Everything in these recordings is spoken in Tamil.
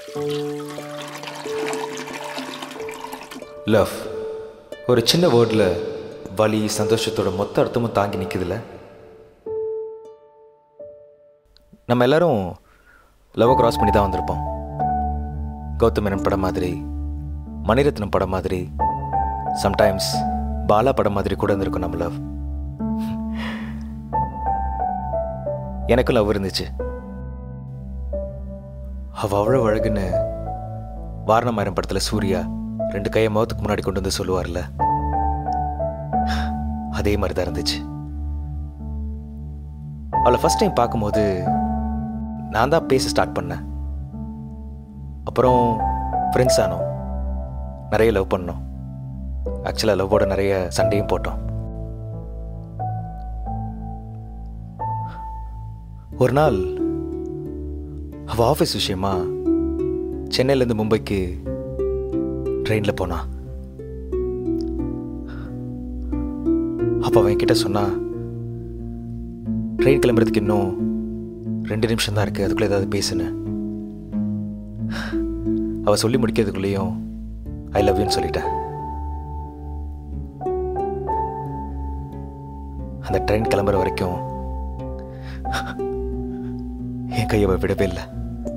லவ் ஒரு சின்ன வேர்டில் வலி சந்தோஷத்தோட மொத்த அர்த்தமும் தாங்கி நிற்குதுல்ல நம்ம எல்லாரும் லவ்வை கிராஸ் பண்ணி தான் வந்திருப்போம் கௌதம் மேனன் படம் மாதிரி மணிரத்னம் படம் மாதிரி சம்டைம்ஸ் பாலா படம் மாதிரி கூட இருந்திருக்கும் நம்ம லவ் எனக்கும் லவ் இருந்துச்சு அவ அவ்வளோ அழகுன்னு வாரணமாயிரம் படத்தில் சூர்யா ரெண்டு கையை முகத்துக்கு முன்னாடி கொண்டு வந்து சொல்லுவார்ல அதே மாதிரி தான் இருந்துச்சு அவளை ஃபர்ஸ்ட் டைம் பார்க்கும்போது நான் தான் பேச ஸ்டார்ட் பண்ணேன் அப்புறம் ஃப்ரெண்ட்ஸ் ஆனோம் நிறைய லவ் பண்ணோம் ஆக்சுவலாக லவ்வோட நிறைய சண்டையும் போட்டோம் ஒரு நாள் அவள் ஆஃபீஸ் விஷயமா சென்னையிலேருந்து மும்பைக்கு ட்ரெயினில் போனா அப்போ அவன் என்கிட்ட சொன்னா ட்ரெயின் கிளம்புறதுக்கு இன்னும் ரெண்டு நிமிஷம் தான் இருக்குது அதுக்குள்ளே ஏதாவது பேசுனேன் அவள் சொல்லி முடிக்கிறதுக்குள்ளேயும் ஐ லவ் யூன்னு சொல்லிட்டேன் அந்த ட்ரெயின் கிளம்புற வரைக்கும் என் கையை அவள் விடவே இல்லை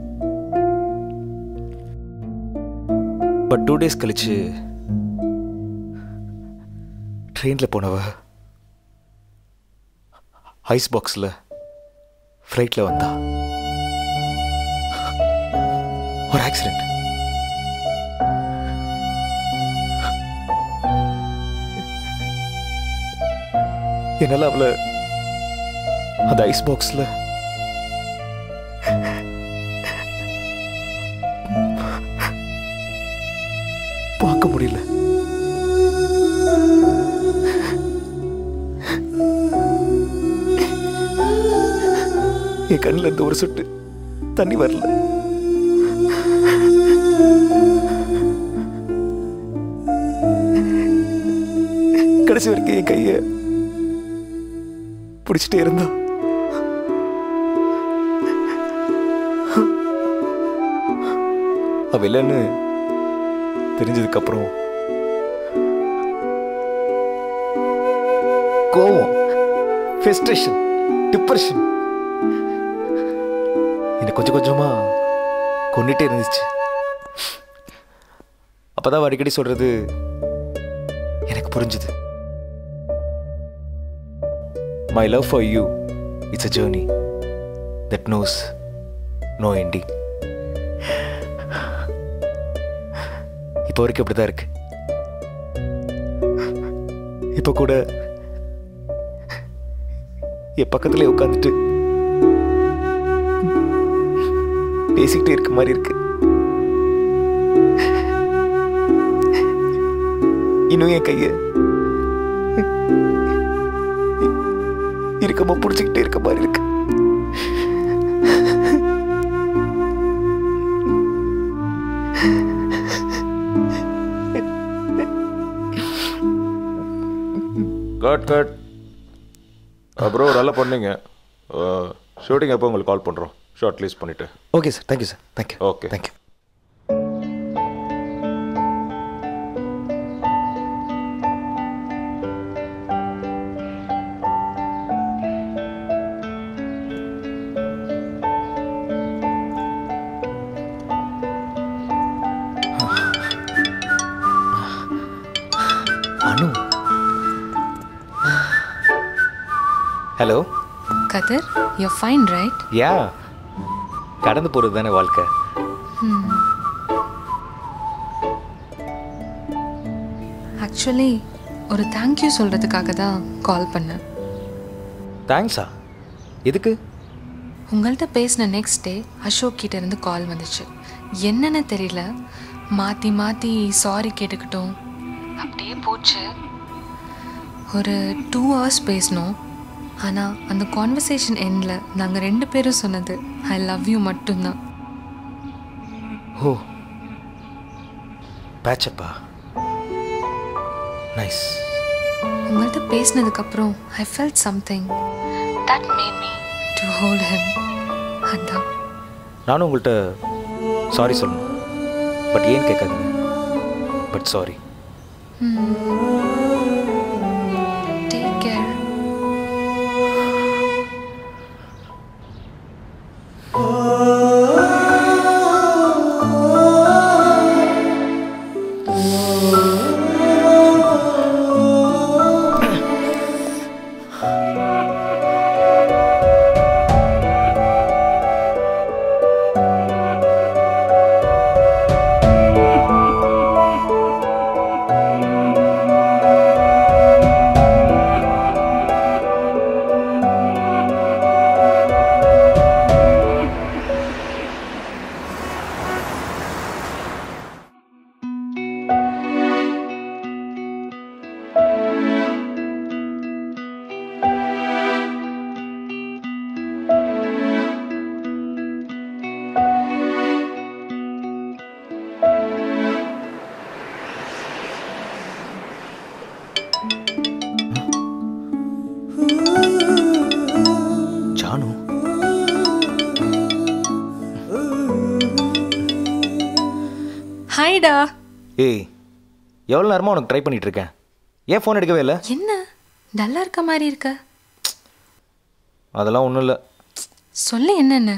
பட் டூ டேஸ் கழிச்சு ட்ரெயினில் போனவ ஐஸ் பாக்ஸில் ஃப்ளைட்டில் வந்தா ஒரு ஆக்சிடென்ட் என்னால் அவளை அந்த ஐஸ் பாக்ஸில் பார்க்க முடியல என் கண்ணில் இருந்து ஒரு சொட்டு தண்ணி வரல கடைசி வரைக்கும் என் கையை பிடிச்சிட்டே இருந்தா அவ இல்லைன்னு தெரிஞ்சதுக்கு அப்புறம் கோவம் ஃபெஸ்ட்ரேஷன் டிப்ரெஷன் எனக்கு கொஞ்சம் கொஞ்சமா கொண்டுட்டே இருந்துச்சு அப்பதான் அவ அடிக்கடி சொல்றது எனக்கு புரிஞ்சுது my love for you it's a journey that knows no ending இப்போ வரைக்கும் அப்படிதான் இருக்கு இப்போ கூட என் பக்கத்துல உட்காந்துட்டு பேசிக்கிட்டே இருக்க மாதிரி இருக்கு இன்னும் என் கைய இருக்கமா பிடிச்சிக்கிட்டே இருக்க மாதிரி இருக்கு கட் கட் ப்ரோ நல்லா பண்ணீங்க ஷூட்டிங் அப்போ உங்களுக்கு கால் பண்ணுறோம் ஷார்ட் லீஸ் பண்ணிவிட்டு okay sir thank you sir thank you Okay. Thank you Anu hello Kathir you fine right yeah கடந்து போகிறது தானே வாழ்க்கை ஆக்சுவலி ஒரு தேங்க்யூ சொல்கிறதுக்காக தான் கால் பண்ணேன் தேங்க்ஸா எதுக்கு உங்கள்கிட்ட பேசின நெக்ஸ்ட் டே அசோக் கிட்ட இருந்து கால் வந்துச்சு என்னன்னு தெரியல மாற்றி மாற்றி சாரி கேட்டுக்கிட்டோம் அப்படியே போச்சு ஒரு டூ ஹவர்ஸ் பேசினோம் ஆனால் அந்த கான்வர்சேஷன் எண்டில் நாங்கள் ரெண்டு பேரும் சொன்னது ஐ லவ் யூ மட்டும்தான் ஓ பேச்சப்பா நைஸ் உங்கள்கிட்ட பேசினதுக்கப்புறம் I felt something that made me to hold him அதான் நானும் உங்கள்கிட்ட சாரி சொல்லணும் பட் ஏன் கேட்காதீங்க but sorry take care Janu ஹாய்டா ஏய் எவ்வளோ நேரமாக உனக்கு ட்ரை பண்ணிட்டு இருக்கேன் ஏன் ஃபோன் எடுக்கவே இல்லை என்ன டல்லா இருக்க மாதிரி இருக்க அதெல்லாம் ஒன்றும் இல்லை சொல்லு என்னென்ன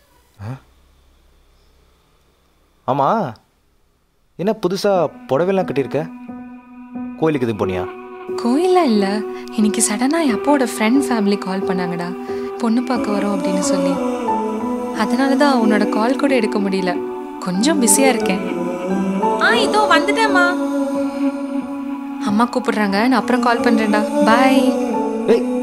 ஆமாம் என்ன புதுசாக புடவைலாம் கட்டியிருக்க கோயிலுக்கு எதுவும் போனியா கோயிலாம் இல்லை இன்னைக்கு சடனாக என் அப்பாவோட ஃப்ரெண்ட் ஃபேமிலி கால் பண்ணாங்கடா பொண்ணு பார்க்க வரோம் அப்படின்னு சொல்லி அதனால தான் உன்னோட கால் கூட எடுக்க முடியல கொஞ்சம் பிஸியாக இருக்கேன் ஆ இதோ வந்துட்டேம்மா அம்மா கூப்பிடுறாங்க நான் அப்புறம் கால் பண்ணுறேன்டா பாய் ஏய்